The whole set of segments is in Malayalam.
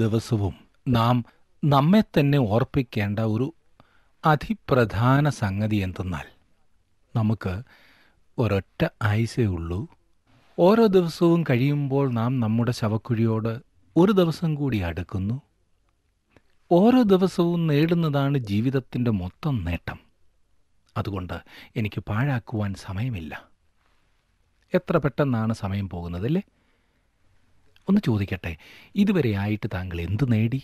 ദിവസവും നാം നമ്മെ തന്നെ ഓർപ്പിക്കേണ്ട ഒരു അതിപ്രധാന സംഗതി എന്തെന്നാൽ നമുക്ക് ഒരൊറ്റ ആയുസേ ഉള്ളൂ ഓരോ ദിവസവും കഴിയുമ്പോൾ നാം നമ്മുടെ ശവക്കുഴിയോട് ഒരു ദിവസം കൂടി അടുക്കുന്നു ഓരോ ദിവസവും നേടുന്നതാണ് ജീവിതത്തിൻ്റെ മൊത്തം നേട്ടം അതുകൊണ്ട് എനിക്ക് പാഴാക്കുവാൻ സമയമില്ല എത്ര പെട്ടെന്നാണ് സമയം പോകുന്നതല്ലേ ഒന്ന് ചോദിക്കട്ടെ ഇതുവരെ ആയിട്ട് താങ്കൾ എന്തു നേടി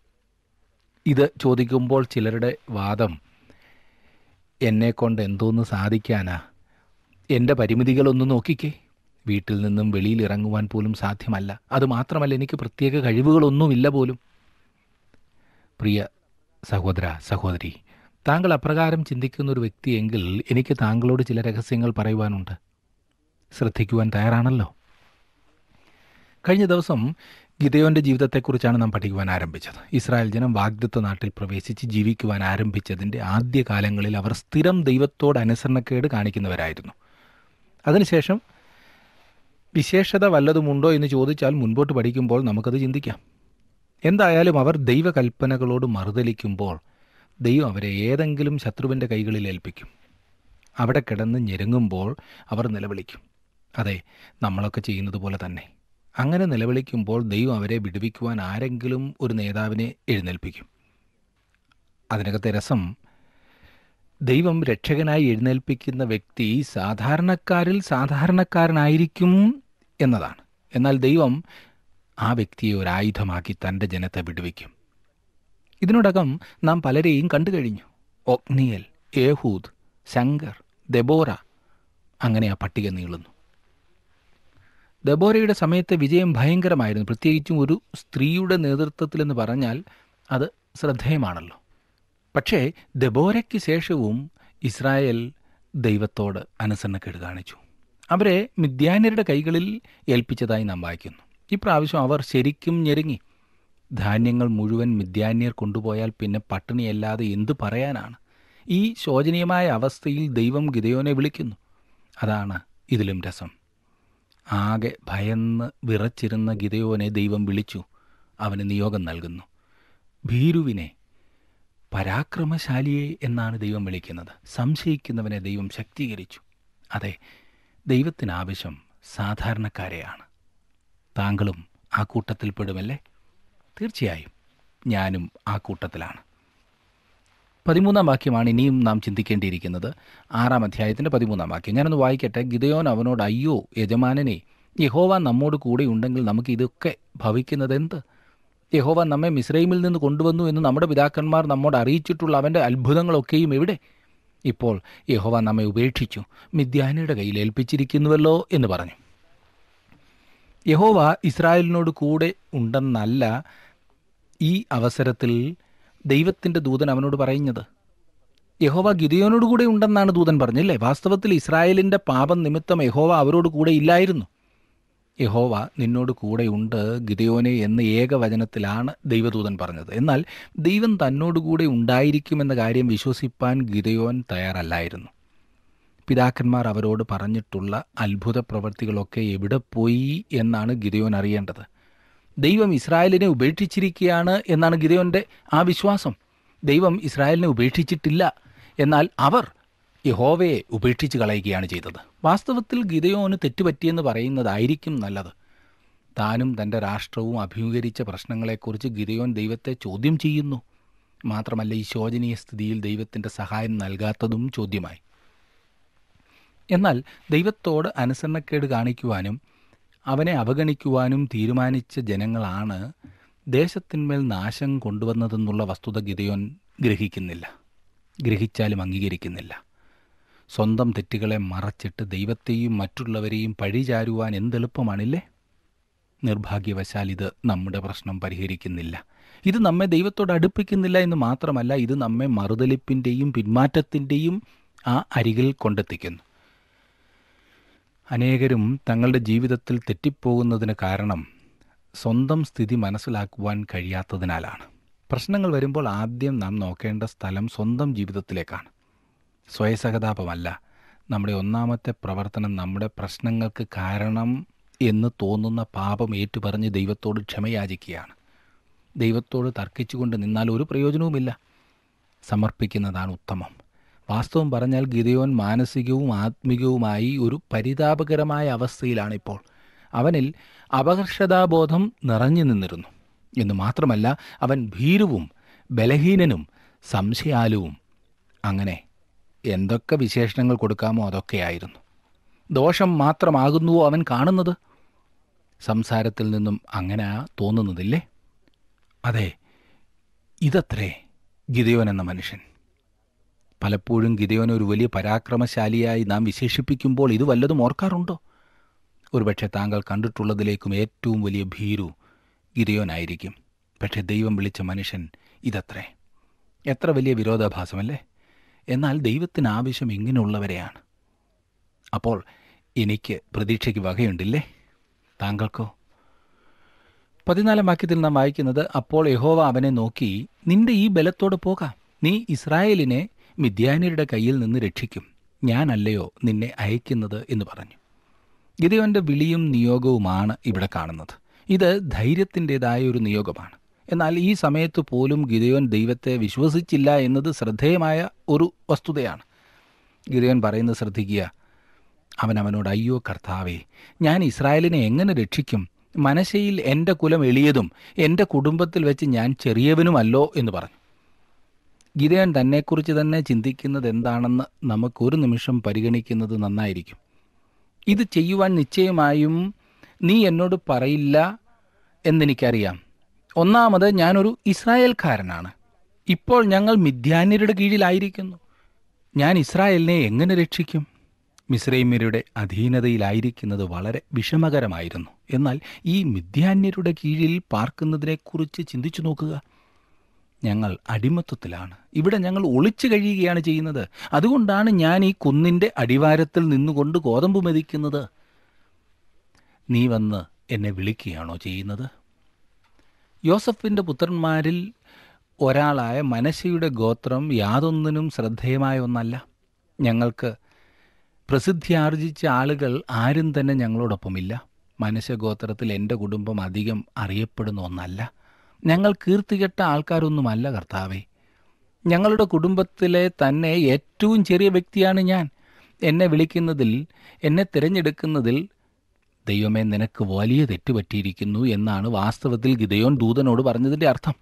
ഇത് ചോദിക്കുമ്പോൾ ചിലരുടെ വാദം എന്നെക്കൊണ്ട് എന്തോന്ന് സാധിക്കാനാ എൻ്റെ പരിമിതികളൊന്ന് നോക്കിക്കേ വീട്ടിൽ നിന്നും വെളിയിൽ ഇറങ്ങുവാൻ പോലും സാധ്യമല്ല അതുമാത്രമല്ല എനിക്ക് പ്രത്യേക കഴിവുകളൊന്നുമില്ല പോലും പ്രിയ സഹോദര സഹോദരി താങ്കൾ അപ്രകാരം ചിന്തിക്കുന്ന ഒരു വ്യക്തിയെങ്കിൽ എനിക്ക് താങ്കളോട് ചില രഹസ്യങ്ങൾ പറയുവാനുണ്ട് ശ്രദ്ധിക്കുവാൻ തയ്യാറാണല്ലോ കഴിഞ്ഞ ദിവസം ഗിതയോന്റെ ജീവിതത്തെക്കുറിച്ചാണ് നാം പഠിക്കുവാൻ ആരംഭിച്ചത് ഇസ്രായേൽ ജനം വാഗ്ദത്ത നാട്ടിൽ പ്രവേശിച്ച് ജീവിക്കുവാൻ ആരംഭിച്ചതിൻ്റെ ആദ്യ കാലങ്ങളിൽ അവർ സ്ഥിരം ദൈവത്തോട് അനുസരണക്കേട് കാണിക്കുന്നവരായിരുന്നു അതിനുശേഷം വിശേഷത വല്ലതുമുണ്ടോ എന്ന് ചോദിച്ചാൽ മുൻപോട്ട് പഠിക്കുമ്പോൾ നമുക്കത് ചിന്തിക്കാം എന്തായാലും അവർ ദൈവകൽപ്പനകളോട് മറുതലിക്കുമ്പോൾ ദൈവം അവരെ ഏതെങ്കിലും ശത്രുവിൻ്റെ കൈകളിൽ ഏൽപ്പിക്കും അവിടെ കിടന്ന് ഞെരുങ്ങുമ്പോൾ അവർ നിലവിളിക്കും അതെ നമ്മളൊക്കെ ചെയ്യുന്നത് പോലെ തന്നെ അങ്ങനെ നിലവിളിക്കുമ്പോൾ ദൈവം അവരെ വിടുവിക്കുവാൻ ആരെങ്കിലും ഒരു നേതാവിനെ എഴുന്നേൽപ്പിക്കും അതിനകത്തെ രസം ദൈവം രക്ഷകനായി എഴുന്നേൽപ്പിക്കുന്ന വ്യക്തി സാധാരണക്കാരിൽ സാധാരണക്കാരനായിരിക്കും എന്നതാണ് എന്നാൽ ദൈവം ആ വ്യക്തിയെ ഒരു ആയുധമാക്കി തൻ്റെ ജനത്തെ വിടുവിക്കും ഇതിനോടകം നാം പലരെയും കണ്ടു കഴിഞ്ഞു ഒഗ്നിയൽ ഏഹൂദ് ശങ്കർ ദെബോറ അങ്ങനെ ആ പട്ടിക നീളുന്നു ദബോരയുടെ സമയത്തെ വിജയം ഭയങ്കരമായിരുന്നു പ്രത്യേകിച്ചും ഒരു സ്ത്രീയുടെ നേതൃത്വത്തിലെന്ന് പറഞ്ഞാൽ അത് ശ്രദ്ധേയമാണല്ലോ പക്ഷേ ദബോരയ്ക്ക് ശേഷവും ഇസ്രായേൽ ദൈവത്തോട് അനുസരണക്കേട് കാണിച്ചു അവരെ മിഥ്യാന്യരുടെ കൈകളിൽ ഏൽപ്പിച്ചതായി നാം വായിക്കുന്നു ഇപ്രാവശ്യം അവർ ശരിക്കും ഞെരുങ്ങി ധാന്യങ്ങൾ മുഴുവൻ മിഥ്യാന്യർ കൊണ്ടുപോയാൽ പിന്നെ പട്ടിണിയല്ലാതെ എന്തു പറയാനാണ് ഈ ശോചനീയമായ അവസ്ഥയിൽ ദൈവം ഗിതയോനെ വിളിക്കുന്നു അതാണ് ഇതിലും രസം ആകെ ഭയന്ന് വിറച്ചിരുന്ന ഗിതയോനെ ദൈവം വിളിച്ചു അവന് നിയോഗം നൽകുന്നു ഭീരുവിനെ പരാക്രമശാലിയെ എന്നാണ് ദൈവം വിളിക്കുന്നത് സംശയിക്കുന്നവനെ ദൈവം ശക്തീകരിച്ചു അതെ ദൈവത്തിന് ആവശ്യം സാധാരണക്കാരെയാണ് താങ്കളും ആ കൂട്ടത്തിൽ പെടുമല്ലേ തീർച്ചയായും ഞാനും ആ കൂട്ടത്തിലാണ് പതിമൂന്നാം വാക്യമാണ് ഇനിയും നാം ചിന്തിക്കേണ്ടിയിരിക്കുന്നത് ആറാം അധ്യായത്തിൻ്റെ പതിമൂന്നാം വാക്യം ഞാനൊന്ന് വായിക്കട്ടെ ഗിതയോൻ അവനോട് അയ്യോ യജമാനനെ യഹോവ നമ്മോട് കൂടെ ഉണ്ടെങ്കിൽ നമുക്ക് ഇതൊക്കെ ഭവിക്കുന്നത് എന്ത് യഹോവ നമ്മെ മിസ്രൈമിൽ നിന്ന് കൊണ്ടുവന്നു എന്ന് നമ്മുടെ പിതാക്കന്മാർ നമ്മോട് അറിയിച്ചിട്ടുള്ള അവൻ്റെ അത്ഭുതങ്ങളൊക്കെയും എവിടെ ഇപ്പോൾ യഹോവ നമ്മെ ഉപേക്ഷിച്ചു മിഥ്യാനയുടെ കയ്യിൽ ഏൽപ്പിച്ചിരിക്കുന്നുവല്ലോ എന്ന് പറഞ്ഞു യഹോവ ഇസ്രായേലിനോട് കൂടെ ഉണ്ടെന്നല്ല ഈ അവസരത്തിൽ ദൈവത്തിൻ്റെ ദൂതൻ അവനോട് പറയുന്നത് യഹോവ ഗിദിയോനോട് കൂടെ ഉണ്ടെന്നാണ് ദൂതൻ പറഞ്ഞല്ലേ വാസ്തവത്തിൽ ഇസ്രായേലിൻ്റെ പാപം നിമിത്തം യഹോവ അവരോട് കൂടെ ഇല്ലായിരുന്നു യഹോവ നിന്നോട് കൂടെയുണ്ട് ഗിദയോനെ എന്ന് ഏകവചനത്തിലാണ് ദൈവദൂതൻ പറഞ്ഞത് എന്നാൽ ദൈവം തന്നോടുകൂടെ ഉണ്ടായിരിക്കുമെന്ന കാര്യം വിശ്വസിപ്പാൻ ഗിദയോൻ തയ്യാറല്ലായിരുന്നു പിതാക്കന്മാർ അവരോട് പറഞ്ഞിട്ടുള്ള അത്ഭുത പ്രവൃത്തികളൊക്കെ എവിടെ പോയി എന്നാണ് ഗിദയോൻ അറിയേണ്ടത് ദൈവം ഇസ്രായേലിനെ ഉപേക്ഷിച്ചിരിക്കുകയാണ് എന്നാണ് ഗിദയോൻ്റെ ആ വിശ്വാസം ദൈവം ഇസ്രായേലിനെ ഉപേക്ഷിച്ചിട്ടില്ല എന്നാൽ അവർ യഹോവയെ ഉപേക്ഷിച്ച് കളയുകയാണ് ചെയ്തത് വാസ്തവത്തിൽ ഗിദയോന് തെറ്റുപറ്റിയെന്ന് പറയുന്നതായിരിക്കും നല്ലത് താനും തൻ്റെ രാഷ്ട്രവും അഭിമുഖീകരിച്ച പ്രശ്നങ്ങളെക്കുറിച്ച് ഗിദയോൻ ദൈവത്തെ ചോദ്യം ചെയ്യുന്നു മാത്രമല്ല ഈ ശോചനീയ സ്ഥിതിയിൽ ദൈവത്തിൻ്റെ സഹായം നൽകാത്തതും ചോദ്യമായി എന്നാൽ ദൈവത്തോട് അനുസരണക്കേട് കാണിക്കുവാനും അവനെ അവഗണിക്കുവാനും തീരുമാനിച്ച ജനങ്ങളാണ് ദേശത്തിന്മേൽ നാശം കൊണ്ടുവന്നതെന്നുള്ള വസ്തുത ഗിതയോൻ ഗ്രഹിക്കുന്നില്ല ഗ്രഹിച്ചാലും അംഗീകരിക്കുന്നില്ല സ്വന്തം തെറ്റുകളെ മറച്ചിട്ട് ദൈവത്തെയും മറ്റുള്ളവരെയും പഴിചാരുവാൻ എന്തെളുപ്പമാണില്ലേ നിർഭാഗ്യവശാൽ ഇത് നമ്മുടെ പ്രശ്നം പരിഹരിക്കുന്നില്ല ഇത് നമ്മെ ദൈവത്തോട് അടുപ്പിക്കുന്നില്ല എന്ന് മാത്രമല്ല ഇത് നമ്മെ മറുതലിപ്പിൻ്റെയും പിന്മാറ്റത്തിൻ്റെയും ആ അരികിൽ കൊണ്ടെത്തിക്കുന്നു അനേകരും തങ്ങളുടെ ജീവിതത്തിൽ തെറ്റിപ്പോകുന്നതിന് കാരണം സ്വന്തം സ്ഥിതി മനസ്സിലാക്കുവാൻ കഴിയാത്തതിനാലാണ് പ്രശ്നങ്ങൾ വരുമ്പോൾ ആദ്യം നാം നോക്കേണ്ട സ്ഥലം സ്വന്തം ജീവിതത്തിലേക്കാണ് സ്വയസഹതാപമല്ല നമ്മുടെ ഒന്നാമത്തെ പ്രവർത്തനം നമ്മുടെ പ്രശ്നങ്ങൾക്ക് കാരണം എന്ന് തോന്നുന്ന പാപം ഏറ്റുപറഞ്ഞ് ദൈവത്തോട് ക്ഷമയാചിക്കുകയാണ് ദൈവത്തോട് തർക്കിച്ചുകൊണ്ട് നിന്നാൽ ഒരു പ്രയോജനവുമില്ല സമർപ്പിക്കുന്നതാണ് ഉത്തമം വാസ്തവം പറഞ്ഞാൽ ഗിതയോൻ മാനസികവും ആത്മികവുമായി ഒരു പരിതാപകരമായ അവസ്ഥയിലാണിപ്പോൾ അവനിൽ അപകർഷതാബോധം നിറഞ്ഞു നിന്നിരുന്നു എന്ന് മാത്രമല്ല അവൻ ഭീരുവും ബലഹീനനും സംശയാലുവും അങ്ങനെ എന്തൊക്കെ വിശേഷണങ്ങൾ കൊടുക്കാമോ അതൊക്കെയായിരുന്നു ദോഷം മാത്രമാകുന്നുവോ അവൻ കാണുന്നത് സംസാരത്തിൽ നിന്നും അങ്ങനെ തോന്നുന്നതില്ലേ അതെ ഇതത്രേ ഗിതയോൻ എന്ന മനുഷ്യൻ പലപ്പോഴും ഗിതയോനെ ഒരു വലിയ പരാക്രമശാലിയായി നാം വിശേഷിപ്പിക്കുമ്പോൾ ഇത് വല്ലതും ഓർക്കാറുണ്ടോ ഒരുപക്ഷെ താങ്കൾ കണ്ടിട്ടുള്ളതിലേക്കും ഏറ്റവും വലിയ ഭീരു ഗിരിയോനായിരിക്കും പക്ഷേ ദൈവം വിളിച്ച മനുഷ്യൻ ഇതത്രേ എത്ര വലിയ വിരോധാഭാസമല്ലേ എന്നാൽ ദൈവത്തിന് ആവശ്യം ഇങ്ങനെയുള്ളവരെയാണ് അപ്പോൾ എനിക്ക് പ്രതീക്ഷയ്ക്ക് വകയുണ്ടില്ലേ താങ്കൾക്കോ പതിനാലാം വാക്യത്തിൽ നാം വായിക്കുന്നത് അപ്പോൾ യഹോവ അവനെ നോക്കി നിന്റെ ഈ ബലത്തോടെ പോകാം നീ ഇസ്രായേലിനെ മിദ്യാനിയുടെ കയ്യിൽ നിന്ന് രക്ഷിക്കും ഞാനല്ലയോ നിന്നെ അയക്കുന്നത് എന്ന് പറഞ്ഞു ഗിതയോന്റെ വിളിയും നിയോഗവുമാണ് ഇവിടെ കാണുന്നത് ഇത് ധൈര്യത്തിൻ്റെതായ ഒരു നിയോഗമാണ് എന്നാൽ ഈ സമയത്ത് പോലും ഗിതയോൻ ദൈവത്തെ വിശ്വസിച്ചില്ല എന്നത് ശ്രദ്ധേയമായ ഒരു വസ്തുതയാണ് ഗിതയോൻ പറയുന്നത് ശ്രദ്ധിക്കുക അവൻ അവനോട് അയ്യോ കർത്താവേ ഞാൻ ഇസ്രായേലിനെ എങ്ങനെ രക്ഷിക്കും മനശയിൽ എൻ്റെ കുലം എളിയതും എൻ്റെ കുടുംബത്തിൽ വെച്ച് ഞാൻ ചെറിയവനുമല്ലോ എന്ന് പറഞ്ഞു ഗിതയോൻ തന്നെക്കുറിച്ച് തന്നെ ചിന്തിക്കുന്നത് എന്താണെന്ന് നമുക്കൊരു നിമിഷം പരിഗണിക്കുന്നത് നന്നായിരിക്കും ഇത് ചെയ്യുവാൻ നിശ്ചയമായും നീ എന്നോട് പറയില്ല എന്നെനിക്കറിയാം ഒന്നാമത് ഞാനൊരു ഇസ്രായേൽക്കാരനാണ് ഇപ്പോൾ ഞങ്ങൾ മിഥ്യാന്യരുടെ കീഴിലായിരിക്കുന്നു ഞാൻ ഇസ്രായേലിനെ എങ്ങനെ രക്ഷിക്കും മിസ്രൈമ്യരുടെ അധീനതയിലായിരിക്കുന്നത് വളരെ വിഷമകരമായിരുന്നു എന്നാൽ ഈ മിഥ്യാന്യരുടെ കീഴിൽ പാർക്കുന്നതിനെക്കുറിച്ച് ചിന്തിച്ചു നോക്കുക ഞങ്ങൾ അടിമത്വത്തിലാണ് ഇവിടെ ഞങ്ങൾ ഒളിച്ചു കഴിയുകയാണ് ചെയ്യുന്നത് അതുകൊണ്ടാണ് ഞാൻ ഈ കുന്നിൻ്റെ അടിവാരത്തിൽ നിന്നുകൊണ്ട് ഗോതമ്പ് മെതിക്കുന്നത് നീ വന്ന് എന്നെ വിളിക്കുകയാണോ ചെയ്യുന്നത് യോസഫിൻ്റെ പുത്രന്മാരിൽ ഒരാളായ മനശയുടെ ഗോത്രം യാതൊന്നിനും ശ്രദ്ധേയമായ ഒന്നല്ല ഞങ്ങൾക്ക് പ്രസിദ്ധിയാർജിച്ച ആളുകൾ ആരും തന്നെ ഞങ്ങളോടൊപ്പമില്ല മനശഗോത്രത്തിൽ എൻ്റെ കുടുംബം അധികം അറിയപ്പെടുന്ന ഒന്നല്ല ഞങ്ങൾ കീർത്തികെട്ട ആൾക്കാരൊന്നുമല്ല കർത്താവേ ഞങ്ങളുടെ കുടുംബത്തിലെ തന്നെ ഏറ്റവും ചെറിയ വ്യക്തിയാണ് ഞാൻ എന്നെ വിളിക്കുന്നതിൽ എന്നെ തിരഞ്ഞെടുക്കുന്നതിൽ ദൈവമേ നിനക്ക് വലിയ തെറ്റുപറ്റിയിരിക്കുന്നു എന്നാണ് വാസ്തവത്തിൽ ഗിതയോൻ ദൂതനോട് പറഞ്ഞതിൻ്റെ അർത്ഥം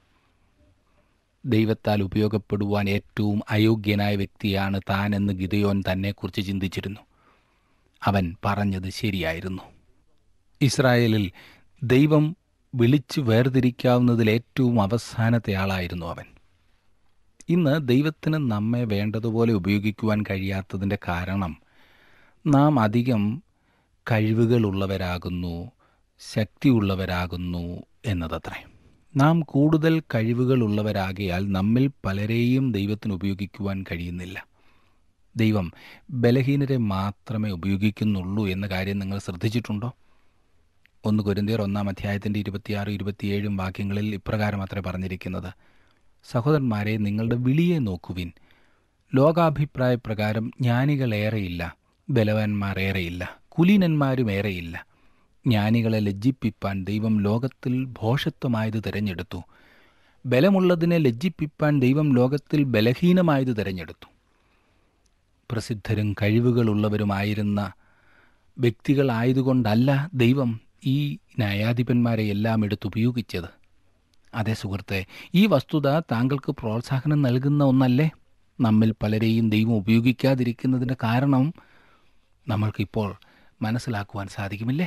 ദൈവത്താൽ ഉപയോഗപ്പെടുവാൻ ഏറ്റവും അയോഗ്യനായ വ്യക്തിയാണ് താൻ എന്ന് ഗിതയോൻ തന്നെക്കുറിച്ച് ചിന്തിച്ചിരുന്നു അവൻ പറഞ്ഞത് ശരിയായിരുന്നു ഇസ്രായേലിൽ ദൈവം വിളിച്ചു വേർതിരിക്കാവുന്നതിൽ ഏറ്റവും അവസാനത്തെ ആളായിരുന്നു അവൻ ഇന്ന് ദൈവത്തിന് നമ്മെ വേണ്ടതുപോലെ ഉപയോഗിക്കുവാൻ കഴിയാത്തതിൻ്റെ കാരണം നാം അധികം കഴിവുകളുള്ളവരാകുന്നു ശക്തിയുള്ളവരാകുന്നു എന്നതത്രേ നാം കൂടുതൽ കഴിവുകളുള്ളവരാകയാൽ നമ്മിൽ പലരെയും ദൈവത്തിന് ഉപയോഗിക്കുവാൻ കഴിയുന്നില്ല ദൈവം ബലഹീനരെ മാത്രമേ ഉപയോഗിക്കുന്നുള്ളൂ എന്ന കാര്യം നിങ്ങൾ ശ്രദ്ധിച്ചിട്ടുണ്ടോ ഒന്ന് കുരുന്തിയർ ഒന്നാം അധ്യായത്തിൻ്റെ ഇരുപത്തിയാറ് ഇരുപത്തിയേഴും വാക്യങ്ങളിൽ ഇപ്രകാരം അത്രേ പറഞ്ഞിരിക്കുന്നത് സഹോദരന്മാരെ നിങ്ങളുടെ വിളിയെ നോക്കുവിൻ ലോകാഭിപ്രായ പ്രകാരം ജ്ഞാനികളേറെയില്ല ബലവാന്മാർ ഏറെയില്ല കുലീനന്മാരും ഏറെയില്ല ജ്ഞാനികളെ ലജ്ജിപ്പിപ്പാൻ ദൈവം ലോകത്തിൽ ഭോഷത്വമായത് തിരഞ്ഞെടുത്തു ബലമുള്ളതിനെ ലജ്ജിപ്പിപ്പാൻ ദൈവം ലോകത്തിൽ ബലഹീനമായത് തിരഞ്ഞെടുത്തു പ്രസിദ്ധരും കഴിവുകളുള്ളവരുമായിരുന്ന വ്യക്തികളായതുകൊണ്ടല്ല ദൈവം ഈ ന്യായാധിപന്മാരെ എല്ലാം എടുത്തുപയോഗിച്ചത് അതെ സുഹൃത്തെ ഈ വസ്തുത താങ്കൾക്ക് പ്രോത്സാഹനം നൽകുന്ന ഒന്നല്ലേ നമ്മിൽ പലരെയും ദൈവം ഉപയോഗിക്കാതിരിക്കുന്നതിൻ്റെ കാരണം നമ്മൾക്കിപ്പോൾ മനസ്സിലാക്കുവാൻ സാധിക്കുമില്ലേ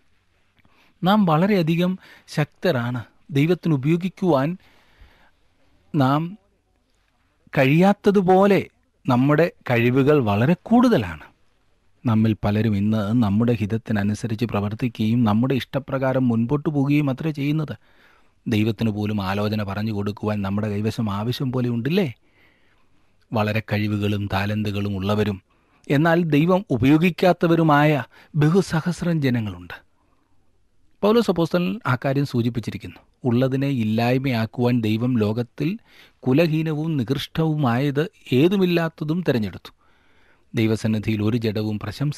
നാം വളരെയധികം ശക്തരാണ് ദൈവത്തിന് ഉപയോഗിക്കുവാൻ നാം കഴിയാത്തതുപോലെ നമ്മുടെ കഴിവുകൾ വളരെ കൂടുതലാണ് നമ്മിൽ പലരും ഇന്ന് നമ്മുടെ ഹിതത്തിനനുസരിച്ച് പ്രവർത്തിക്കുകയും നമ്മുടെ ഇഷ്ടപ്രകാരം മുൻപോട്ട് പോവുകയും അത്ര ചെയ്യുന്നത് ദൈവത്തിന് പോലും ആലോചന പറഞ്ഞു കൊടുക്കുവാൻ നമ്മുടെ കൈവശം ആവശ്യം പോലെ ഉണ്ടില്ലേ വളരെ കഴിവുകളും താലന്തുകളും ഉള്ളവരും എന്നാൽ ദൈവം ഉപയോഗിക്കാത്തവരുമായ ബഹുസഹസ്രം ജനങ്ങളുണ്ട് പൗലോസ് അപ്പോസ്തലൻ ആ കാര്യം സൂചിപ്പിച്ചിരിക്കുന്നു ഉള്ളതിനെ ഇല്ലായ്മയാക്കുവാൻ ദൈവം ലോകത്തിൽ കുലഹീനവും നികൃഷ്ടവുമായത് ഏതുമില്ലാത്തതും തിരഞ്ഞെടുത്തു ദൈവസന്നിധിയിൽ ഒരു ജഡവും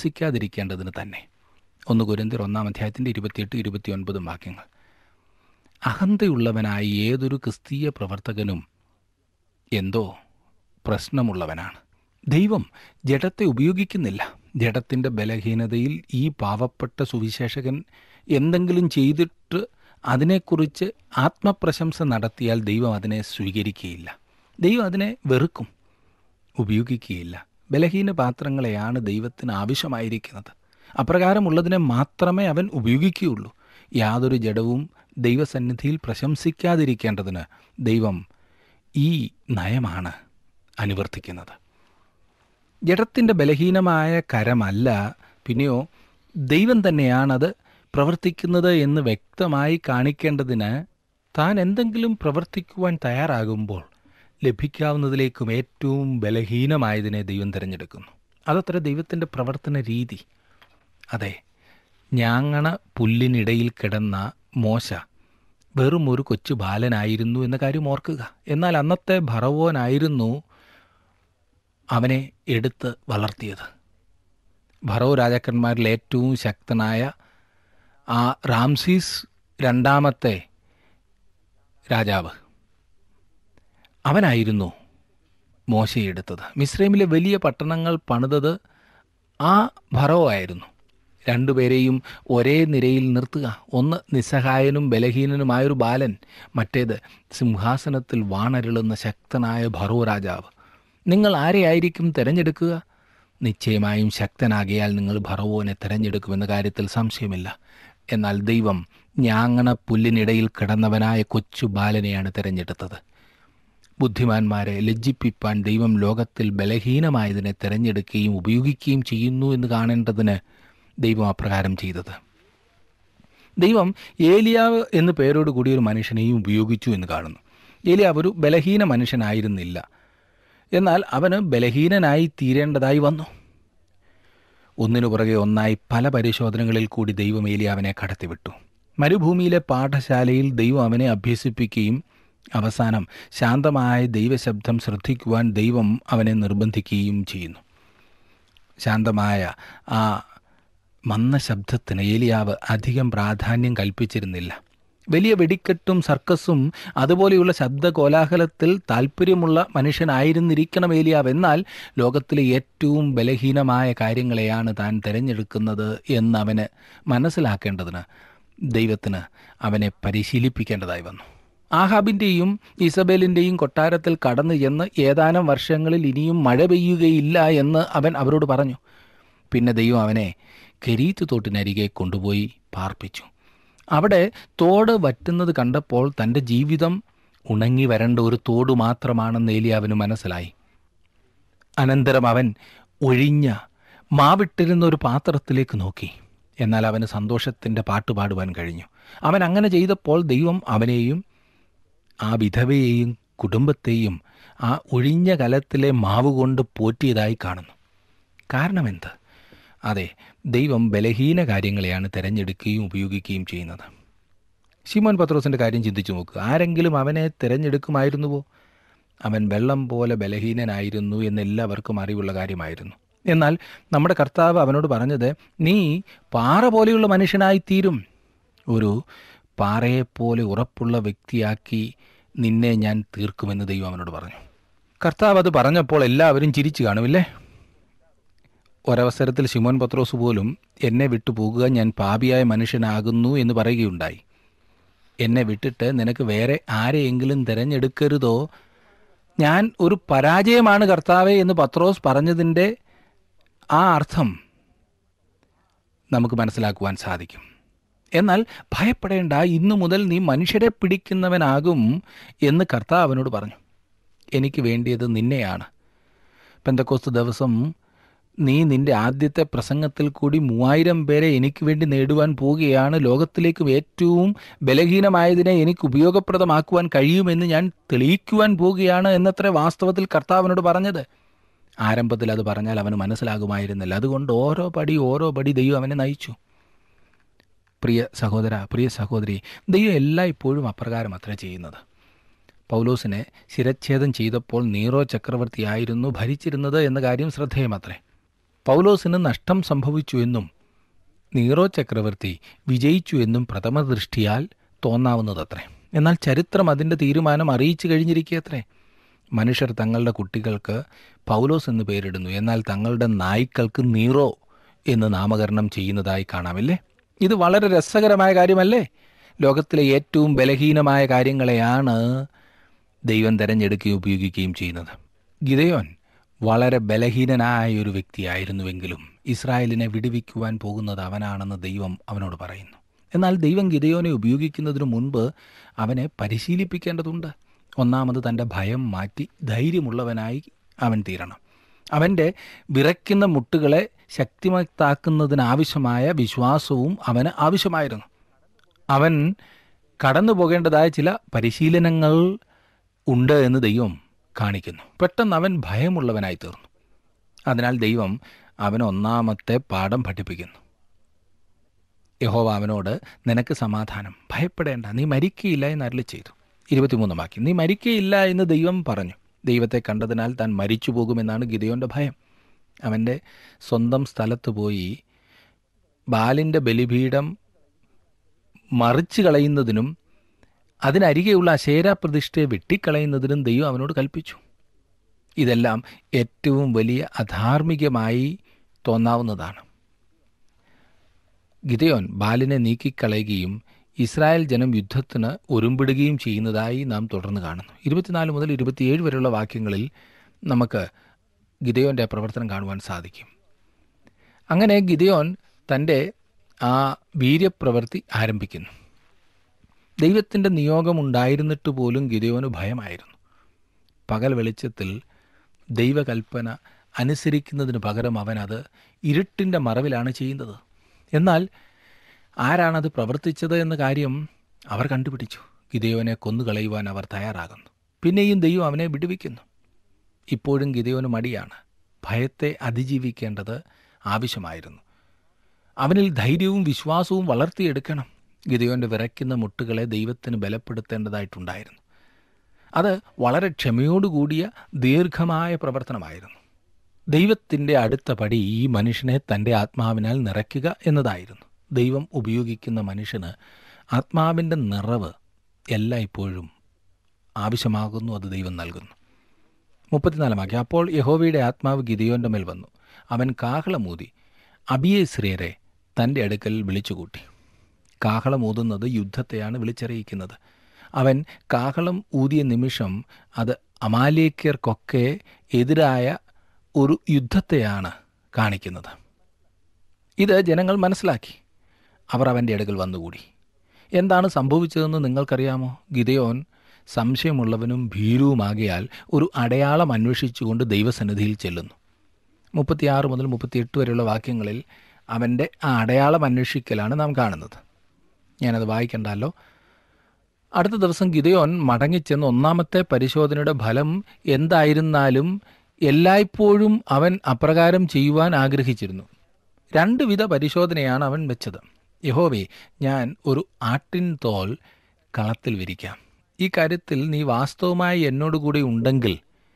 പ്രശംസിക്കാതിരിക്കേണ്ടതിന് തന്നെ ഒന്ന് കുരന്തിർ ഒന്നാം അധ്യായത്തിൻ്റെ ഇരുപത്തിയെട്ട് ഇരുപത്തിയൊൻപതും വാക്യങ്ങൾ അഹന്തയുള്ളവനായ ഏതൊരു ക്രിസ്തീയ പ്രവർത്തകനും എന്തോ പ്രശ്നമുള്ളവനാണ് ദൈവം ജഡത്തെ ഉപയോഗിക്കുന്നില്ല ജഡത്തിൻ്റെ ബലഹീനതയിൽ ഈ പാവപ്പെട്ട സുവിശേഷകൻ എന്തെങ്കിലും ചെയ്തിട്ട് അതിനെക്കുറിച്ച് ആത്മപ്രശംസ നടത്തിയാൽ ദൈവം അതിനെ സ്വീകരിക്കുകയില്ല ദൈവം അതിനെ വെറുക്കും ഉപയോഗിക്കുകയില്ല ബലഹീന പാത്രങ്ങളെയാണ് ദൈവത്തിന് ആവശ്യമായിരിക്കുന്നത് അപ്രകാരമുള്ളതിനെ മാത്രമേ അവൻ ഉപയോഗിക്കുകയുള്ളൂ യാതൊരു ജഡവും ദൈവസന്നിധിയിൽ പ്രശംസിക്കാതിരിക്കേണ്ടതിന് ദൈവം ഈ നയമാണ് അനുവർത്തിക്കുന്നത് ജഡത്തിൻ്റെ ബലഹീനമായ കരമല്ല പിന്നെയോ ദൈവം തന്നെയാണത് പ്രവർത്തിക്കുന്നത് എന്ന് വ്യക്തമായി കാണിക്കേണ്ടതിന് താൻ എന്തെങ്കിലും പ്രവർത്തിക്കുവാൻ തയ്യാറാകുമ്പോൾ ലഭിക്കാവുന്നതിലേക്കും ഏറ്റവും ബലഹീനമായതിനെ ദൈവം തിരഞ്ഞെടുക്കുന്നു അതത്ര ദൈവത്തിൻ്റെ പ്രവർത്തന രീതി അതെ ഞാങ്ങണ പുല്ലിനിടയിൽ കിടന്ന മോശ വെറും ഒരു കൊച്ചു ബാലനായിരുന്നു എന്ന കാര്യം ഓർക്കുക എന്നാൽ അന്നത്തെ ഭറവോനായിരുന്നു അവനെ എടുത്ത് വളർത്തിയത് ഭറോ രാജാക്കന്മാരിൽ ഏറ്റവും ശക്തനായ ആ റാംസീസ് രണ്ടാമത്തെ രാജാവ് അവനായിരുന്നു മോശയെ എടുത്തത് മിസ്രൈമിലെ വലിയ പട്ടണങ്ങൾ പണിതത് ആ ഭറോ ആയിരുന്നു രണ്ടുപേരെയും ഒരേ നിരയിൽ നിർത്തുക ഒന്ന് നിസ്സഹായനും ബലഹീനനുമായൊരു ബാലൻ മറ്റേത് സിംഹാസനത്തിൽ വാണരുളുന്ന ശക്തനായ ഭറോ രാജാവ് നിങ്ങൾ ആരെയായിരിക്കും തിരഞ്ഞെടുക്കുക നിശ്ചയമായും ശക്തനാകിയാൽ നിങ്ങൾ ഭറവോനെ തിരഞ്ഞെടുക്കുമെന്ന കാര്യത്തിൽ സംശയമില്ല എന്നാൽ ദൈവം ഞാങ്ങണ പുല്ലിനിടയിൽ കിടന്നവനായ കൊച്ചു ബാലനെയാണ് തിരഞ്ഞെടുത്തത് ബുദ്ധിമാന്മാരെ ലജ്ജിപ്പിപ്പാൻ ദൈവം ലോകത്തിൽ ബലഹീനമായതിനെ തിരഞ്ഞെടുക്കുകയും ഉപയോഗിക്കുകയും ചെയ്യുന്നു എന്ന് കാണേണ്ടതിന് ദൈവം അപ്രകാരം ചെയ്തത് ദൈവം ഏലിയാവ് എന്ന പേരോട് കൂടി ഒരു മനുഷ്യനെയും ഉപയോഗിച്ചു എന്ന് കാണുന്നു ഏലിയാവ് ഒരു ബലഹീന മനുഷ്യനായിരുന്നില്ല എന്നാൽ അവന് ബലഹീനനായി തീരേണ്ടതായി വന്നു ഒന്നിനു പുറകെ ഒന്നായി പല പരിശോധനകളിൽ കൂടി ദൈവം ഏലിയാവിനെ കടത്തിവിട്ടു മരുഭൂമിയിലെ പാഠശാലയിൽ ദൈവം അവനെ അഭ്യസിപ്പിക്കുകയും അവസാനം ശാന്തമായ ദൈവശബ്ദം ശ്രദ്ധിക്കുവാൻ ദൈവം അവനെ നിർബന്ധിക്കുകയും ചെയ്യുന്നു ശാന്തമായ ആ മന്ന ശബ്ദത്തിന് ഏലിയാവ് അധികം പ്രാധാന്യം കൽപ്പിച്ചിരുന്നില്ല വലിയ വെടിക്കെട്ടും സർക്കസും അതുപോലെയുള്ള ശബ്ദ കോലാഹലത്തിൽ താല്പര്യമുള്ള മനുഷ്യനായിരുന്നിരിക്കണം ഏലിയാവ് എന്നാൽ ലോകത്തിലെ ഏറ്റവും ബലഹീനമായ കാര്യങ്ങളെയാണ് താൻ തിരഞ്ഞെടുക്കുന്നത് എന്ന് അവന് മനസ്സിലാക്കേണ്ടതിന് ദൈവത്തിന് അവനെ പരിശീലിപ്പിക്കേണ്ടതായി വന്നു ആഹാബിൻ്റെയും ഇസബേലിൻ്റെയും കൊട്ടാരത്തിൽ കടന്നു ചെന്ന് ഏതാനും വർഷങ്ങളിൽ ഇനിയും മഴ പെയ്യുകയില്ല എന്ന് അവൻ അവരോട് പറഞ്ഞു പിന്നെ ദൈവം അവനെ കെരീത്ത് തോട്ടിനരികെ കൊണ്ടുപോയി പാർപ്പിച്ചു അവിടെ തോട് വറ്റുന്നത് കണ്ടപ്പോൾ തൻ്റെ ജീവിതം ഉണങ്ങി വരേണ്ട ഒരു തോട് മാത്രമാണെന്ന് ഏലിയാവിന് മനസ്സിലായി അനന്തരം അവൻ ഒഴിഞ്ഞ മാവിട്ടിരുന്ന ഒരു പാത്രത്തിലേക്ക് നോക്കി എന്നാൽ അവന് സന്തോഷത്തിൻ്റെ പാട്ട് പാടുവാൻ കഴിഞ്ഞു അവൻ അങ്ങനെ ചെയ്തപ്പോൾ ദൈവം അവനെയും ആ വിധവയെയും കുടുംബത്തെയും ആ ഒഴിഞ്ഞ കലത്തിലെ മാവ് കൊണ്ട് പോറ്റിയതായി കാണുന്നു കാരണമെന്ത് അതെ ദൈവം ബലഹീന കാര്യങ്ങളെയാണ് തിരഞ്ഞെടുക്കുകയും ഉപയോഗിക്കുകയും ചെയ്യുന്നത് ശിമോൻ പത്രോസിൻ്റെ കാര്യം ചിന്തിച്ചു നോക്കുക ആരെങ്കിലും അവനെ തിരഞ്ഞെടുക്കുമായിരുന്നുവോ അവൻ വെള്ളം പോലെ ബലഹീനനായിരുന്നു എന്ന് എല്ലാവർക്കും അറിവുള്ള കാര്യമായിരുന്നു എന്നാൽ നമ്മുടെ കർത്താവ് അവനോട് പറഞ്ഞത് നീ പാറ പോലെയുള്ള മനുഷ്യനായി തീരും ഒരു പാറയെപ്പോലെ ഉറപ്പുള്ള വ്യക്തിയാക്കി നിന്നെ ഞാൻ തീർക്കുമെന്ന് ദൈവം അവനോട് പറഞ്ഞു കർത്താവ് അത് പറഞ്ഞപ്പോൾ എല്ലാവരും ചിരിച്ചു കാണുമില്ലേ ഒരവസരത്തിൽ ശിമോൻ പത്രോസ് പോലും എന്നെ വിട്ടു പോകുക ഞാൻ പാപിയായ മനുഷ്യനാകുന്നു എന്ന് പറയുകയുണ്ടായി എന്നെ വിട്ടിട്ട് നിനക്ക് വേറെ ആരെയെങ്കിലും തിരഞ്ഞെടുക്കരുതോ ഞാൻ ഒരു പരാജയമാണ് കർത്താവെ എന്ന് പത്രോസ് പറഞ്ഞതിൻ്റെ ആ അർത്ഥം നമുക്ക് മനസ്സിലാക്കുവാൻ സാധിക്കും എന്നാൽ ഭയപ്പെടേണ്ട ഇന്നു മുതൽ നീ മനുഷ്യരെ പിടിക്കുന്നവനാകും എന്ന് കർത്താവ് അവനോട് പറഞ്ഞു എനിക്ക് വേണ്ടിയത് നിന്നെയാണ് പെന്തക്കോസ്ത് ദിവസം നീ നിന്റെ ആദ്യത്തെ പ്രസംഗത്തിൽ കൂടി മൂവായിരം പേരെ എനിക്ക് വേണ്ടി നേടുവാൻ പോവുകയാണ് ലോകത്തിലേക്കും ഏറ്റവും ബലഹീനമായതിനെ എനിക്ക് ഉപയോഗപ്രദമാക്കുവാൻ കഴിയുമെന്ന് ഞാൻ തെളിയിക്കുവാൻ പോവുകയാണ് എന്നത്ര വാസ്തവത്തിൽ കർത്താവിനോട് പറഞ്ഞത് ആരംഭത്തിൽ അത് പറഞ്ഞാൽ അവന് മനസ്സിലാകുമായിരുന്നില്ല അതുകൊണ്ട് ഓരോ പടി ഓരോ പടി ദൈവം അവനെ നയിച്ചു പ്രിയ സഹോദര പ്രിയ സഹോദരി ദൈവം എല്ലായ്പ്പോഴും അപ്രകാരം അത്ര ചെയ്യുന്നത് പൗലോസിനെ ശിരച്ഛേദം ചെയ്തപ്പോൾ നീറോ ചക്രവർത്തിയായിരുന്നു ഭരിച്ചിരുന്നത് എന്ന കാര്യം ശ്രദ്ധേയമത്രേ പൗലോസിന് നഷ്ടം സംഭവിച്ചു എന്നും നീറോ ചക്രവർത്തി വിജയിച്ചു എന്നും പ്രഥമ ദൃഷ്ടിയാൽ തോന്നാവുന്നതത്രേ എന്നാൽ ചരിത്രം അതിൻ്റെ തീരുമാനം അറിയിച്ചു കഴിഞ്ഞിരിക്കുകയത്രേ മനുഷ്യർ തങ്ങളുടെ കുട്ടികൾക്ക് പൗലോസ് എന്ന് പേരിടുന്നു എന്നാൽ തങ്ങളുടെ നായ്ക്കൾക്ക് നീറോ എന്ന് നാമകരണം ചെയ്യുന്നതായി കാണാമില്ലേ ഇത് വളരെ രസകരമായ കാര്യമല്ലേ ലോകത്തിലെ ഏറ്റവും ബലഹീനമായ കാര്യങ്ങളെയാണ് ദൈവം തിരഞ്ഞെടുക്കുകയും ഉപയോഗിക്കുകയും ചെയ്യുന്നത് ഗിതയോൻ വളരെ ബലഹീനനായ ഒരു വ്യക്തിയായിരുന്നുവെങ്കിലും ഇസ്രായേലിനെ വിടുവിക്കുവാൻ പോകുന്നത് അവനാണെന്ന് ദൈവം അവനോട് പറയുന്നു എന്നാൽ ദൈവം ഗിതയോനെ ഉപയോഗിക്കുന്നതിനു മുൻപ് അവനെ പരിശീലിപ്പിക്കേണ്ടതുണ്ട് ഒന്നാമത് തൻ്റെ ഭയം മാറ്റി ധൈര്യമുള്ളവനായി അവൻ തീരണം അവൻ്റെ വിറയ്ക്കുന്ന മുട്ടുകളെ ശക്തിമത്താക്കുന്നതിനാവശ്യമായ വിശ്വാസവും അവന് ആവശ്യമായിരുന്നു അവൻ കടന്നു പോകേണ്ടതായ ചില പരിശീലനങ്ങൾ ഉണ്ട് എന്ന് ദൈവം കാണിക്കുന്നു പെട്ടെന്ന് അവൻ ഭയമുള്ളവനായി തീർന്നു അതിനാൽ ദൈവം അവന് ഒന്നാമത്തെ പാഠം പഠിപ്പിക്കുന്നു യഹോവ അവനോട് നിനക്ക് സമാധാനം ഭയപ്പെടേണ്ട നീ മരിക്കയില്ല എന്ന് അരളി ചെയ്തു ഇരുപത്തിമൂന്നാം വാക്യം നീ മരിക്കയില്ല എന്ന് ദൈവം പറഞ്ഞു ദൈവത്തെ കണ്ടതിനാൽ താൻ മരിച്ചു പോകുമെന്നാണ് ഗിതയോൻ്റെ ഭയം അവൻ്റെ സ്വന്തം സ്ഥലത്ത് പോയി ബാലിൻ്റെ ബലിപീഠം മറിച്ചു കളയുന്നതിനും അതിനരികെയുള്ള അശേര പ്രതിഷ്ഠയെ വെട്ടിക്കളയുന്നതിനും ദൈവം അവനോട് കൽപ്പിച്ചു ഇതെല്ലാം ഏറ്റവും വലിയ അധാർമികമായി തോന്നാവുന്നതാണ് ഗിതയോൻ ബാലിനെ നീക്കിക്കളയുകയും ഇസ്രായേൽ ജനം യുദ്ധത്തിന് ഒരുമ്പിടുകയും ചെയ്യുന്നതായി നാം തുടർന്ന് കാണുന്നു ഇരുപത്തിനാല് മുതൽ ഇരുപത്തിയേഴ് വരെയുള്ള വാക്യങ്ങളിൽ നമുക്ക് ഗിതയോൻ്റെ പ്രവർത്തനം കാണുവാൻ സാധിക്കും അങ്ങനെ ഗിതയോൻ തൻ്റെ ആ വീര്യപ്രവൃത്തി ആരംഭിക്കുന്നു ദൈവത്തിൻ്റെ നിയോഗമുണ്ടായിരുന്നിട്ട് പോലും ഗിതയോന് ഭയമായിരുന്നു പകൽ വെളിച്ചത്തിൽ ദൈവകൽപ്പന അനുസരിക്കുന്നതിന് പകരം അവനത് ഇരുട്ടിൻ്റെ മറവിലാണ് ചെയ്യുന്നത് എന്നാൽ ആരാണത് പ്രവർത്തിച്ചത് എന്ന കാര്യം അവർ കണ്ടുപിടിച്ചു ഗിതയോനെ കൊന്നുകളയുവാൻ അവർ തയ്യാറാകുന്നു പിന്നെയും ദൈവം അവനെ വിടുവിക്കുന്നു ഇപ്പോഴും ഗിതയോന് മടിയാണ് ഭയത്തെ അതിജീവിക്കേണ്ടത് ആവശ്യമായിരുന്നു അവനിൽ ധൈര്യവും വിശ്വാസവും വളർത്തിയെടുക്കണം ഗിതയോൻ്റെ വിറയ്ക്കുന്ന മുട്ടുകളെ ദൈവത്തിന് ബലപ്പെടുത്തേണ്ടതായിട്ടുണ്ടായിരുന്നു അത് വളരെ ക്ഷമയോടുകൂടിയ ദീർഘമായ പ്രവർത്തനമായിരുന്നു ദൈവത്തിൻ്റെ അടുത്ത പടി ഈ മനുഷ്യനെ തൻ്റെ ആത്മാവിനാൽ നിറയ്ക്കുക എന്നതായിരുന്നു ദൈവം ഉപയോഗിക്കുന്ന മനുഷ്യന് ആത്മാവിൻ്റെ നിറവ് എല്ലായ്പ്പോഴും ആവശ്യമാകുന്നു അത് ദൈവം നൽകുന്നു മുപ്പത്തിനാലാം വാക്യം അപ്പോൾ യഹോവയുടെ ആത്മാവ് ഗിതയോൻ്റെ മേൽ വന്നു അവൻ കാഹളമൂതി അബിയേശ്രിയരെ തൻ്റെ അടുക്കൽ വിളിച്ചുകൂട്ടി കാഹളമൂതുന്നത് യുദ്ധത്തെയാണ് വിളിച്ചറിയിക്കുന്നത് അവൻ കാഹളം ഊതിയ നിമിഷം അത് അമാലേക്കർക്കൊക്കെ എതിരായ ഒരു യുദ്ധത്തെയാണ് കാണിക്കുന്നത് ഇത് ജനങ്ങൾ മനസ്സിലാക്കി അവർ അവൻ്റെ അടുക്കൽ വന്നുകൂടി എന്താണ് സംഭവിച്ചതെന്ന് നിങ്ങൾക്കറിയാമോ ഗിതയോൻ സംശയമുള്ളവനും ഭീരുവുമാകിയാൽ ഒരു അടയാളം അന്വേഷിച്ചുകൊണ്ട് ദൈവസന്നിധിയിൽ ചെല്ലുന്നു മുപ്പത്തിയാറ് മുതൽ മുപ്പത്തിയെട്ട് വരെയുള്ള വാക്യങ്ങളിൽ അവൻ്റെ ആ അടയാളം അന്വേഷിക്കലാണ് നാം കാണുന്നത് ഞാനത് വായിക്കണ്ടല്ലോ അടുത്ത ദിവസം ഗിതയോൻ മടങ്ങിച്ചെന്ന് ഒന്നാമത്തെ പരിശോധനയുടെ ഫലം എന്തായിരുന്നാലും എല്ലായ്പ്പോഴും അവൻ അപ്രകാരം ചെയ്യുവാൻ ആഗ്രഹിച്ചിരുന്നു രണ്ട് വിധ പരിശോധനയാണ് അവൻ വെച്ചത് യഹോവേ ഞാൻ ഒരു ആട്ടിൻ തോൽ കളത്തിൽ വിരിക്കാം ഈ കാര്യത്തിൽ നീ വാസ്തവമായി എന്നോടുകൂടി ഉണ്ടെങ്കിൽ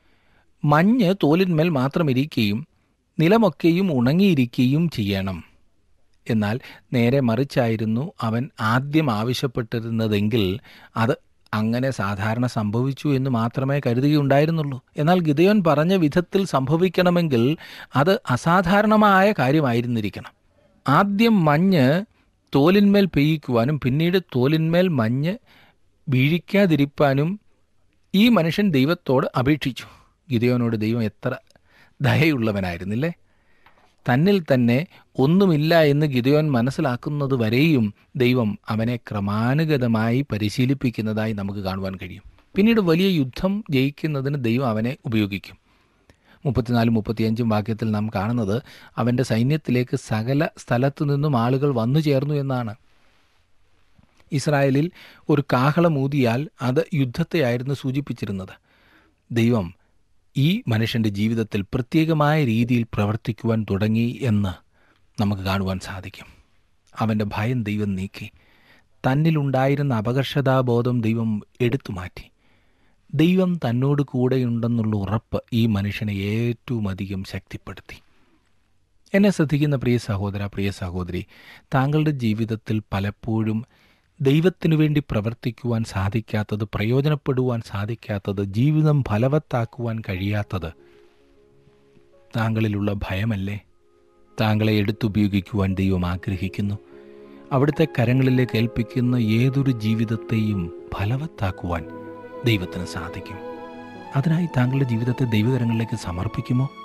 മഞ്ഞ് തോലിന്മേൽ മാത്രം ഇരിക്കുകയും നിലമൊക്കെയും ഉണങ്ങിയിരിക്കുകയും ചെയ്യണം എന്നാൽ നേരെ മറിച്ചായിരുന്നു അവൻ ആദ്യം ആവശ്യപ്പെട്ടിരുന്നതെങ്കിൽ അത് അങ്ങനെ സാധാരണ സംഭവിച്ചു എന്ന് മാത്രമേ കരുതുകയുണ്ടായിരുന്നുള്ളൂ എന്നാൽ ഗിതയോൻ പറഞ്ഞ വിധത്തിൽ സംഭവിക്കണമെങ്കിൽ അത് അസാധാരണമായ കാര്യമായിരുന്നിരിക്കണം ആദ്യം മഞ്ഞ് തോലിന്മേൽ പെയ്യിക്കുവാനും പിന്നീട് തോലിന്മേൽ മഞ്ഞ് വീഴിക്കാതിരിപ്പാനും ഈ മനുഷ്യൻ ദൈവത്തോട് അപേക്ഷിച്ചു ഗിതയോനോട് ദൈവം എത്ര ദയയുള്ളവനായിരുന്നില്ലേ തന്നിൽ തന്നെ ഒന്നുമില്ല എന്ന് ഗിതയോൻ മനസ്സിലാക്കുന്നത് വരെയും ദൈവം അവനെ ക്രമാനുഗതമായി പരിശീലിപ്പിക്കുന്നതായി നമുക്ക് കാണുവാൻ കഴിയും പിന്നീട് വലിയ യുദ്ധം ജയിക്കുന്നതിന് ദൈവം അവനെ ഉപയോഗിക്കും മുപ്പത്തിനാലും മുപ്പത്തിയഞ്ചും വാക്യത്തിൽ നാം കാണുന്നത് അവൻ്റെ സൈന്യത്തിലേക്ക് സകല സ്ഥലത്തു നിന്നും ആളുകൾ വന്നു ചേർന്നു എന്നാണ് ഇസ്രായേലിൽ ഒരു കാഹളമൂതിയാൽ അത് യുദ്ധത്തെയായിരുന്നു സൂചിപ്പിച്ചിരുന്നത് ദൈവം ഈ മനുഷ്യൻ്റെ ജീവിതത്തിൽ പ്രത്യേകമായ രീതിയിൽ പ്രവർത്തിക്കുവാൻ തുടങ്ങി എന്ന് നമുക്ക് കാണുവാൻ സാധിക്കും അവൻ്റെ ഭയം ദൈവം നീക്കി തന്നിലുണ്ടായിരുന്ന അപകർഷതാബോധം ദൈവം എടുത്തു മാറ്റി ദൈവം തന്നോട് കൂടെയുണ്ടെന്നുള്ള ഉറപ്പ് ഈ മനുഷ്യനെ ഏറ്റവും അധികം ശക്തിപ്പെടുത്തി എന്നെ ശ്രദ്ധിക്കുന്ന പ്രിയ സഹോദര പ്രിയ സഹോദരി താങ്കളുടെ ജീവിതത്തിൽ പലപ്പോഴും ദൈവത്തിനു വേണ്ടി പ്രവർത്തിക്കുവാൻ സാധിക്കാത്തത് പ്രയോജനപ്പെടുവാൻ സാധിക്കാത്തത് ജീവിതം ഫലവത്താക്കുവാൻ കഴിയാത്തത് താങ്കളിലുള്ള ഭയമല്ലേ താങ്കളെ എടുത്തുപയോഗിക്കുവാൻ ദൈവം ആഗ്രഹിക്കുന്നു അവിടുത്തെ കരങ്ങളിലേക്ക് ഏൽപ്പിക്കുന്ന ഏതൊരു ജീവിതത്തെയും ഫലവത്താക്കുവാൻ ദൈവത്തിന് സാധിക്കും അതിനായി താങ്കളുടെ ജീവിതത്തെ ദൈവകരങ്ങളിലേക്ക് സമർപ്പിക്കുമോ